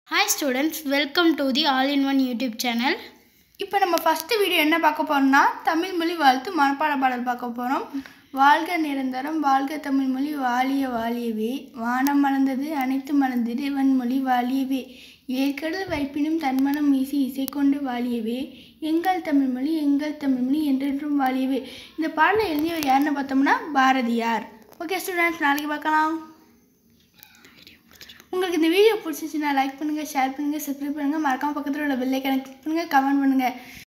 hi students welcome to the all in one YouTube channel இப்போ நம்ம first video என்ன பார்க்க போறோம்னா தமிழ் மொழி வாழ்த்து மனப்பாட பாடல் பார்க்க போகிறோம் வாழ்க நிரந்தரம் வாழ்க தமிழ் மொழி வாழிய வாழியவே வானம் மலர்ந்தது அனைத்து மலர்ந்தது வன்மொழி வாழியவே ஏற்கடல் வைப்பினும் தன்மனம் வீசி இசை கொண்டு வாழியவே எங்கள் தமிழ் மொழி எங்கள் தமிழ் மொழி என்றென்றும் வாழியவே இந்த பாடலை எழுதியவர் யாருன்னு பார்த்தோம்னா பாரதியார் ஓகே ஸ்டூடெண்ட்ஸ் நாளைக்கு பார்க்கலாம் உங்களுக்கு இந்த வீடியோ பிடிச்சிச்சுன்னா லைக் பண்ணுங்கள் ஷேர் பண்ணுங்கள் சப்ஸ்கிரைப் பண்ணுங்கள் மறக்காம பக்கத்தில் உள்ள பெல்லை கனெக்ட் பண்ணுங்கள் கமெண்ட் பண்ணுங்கள்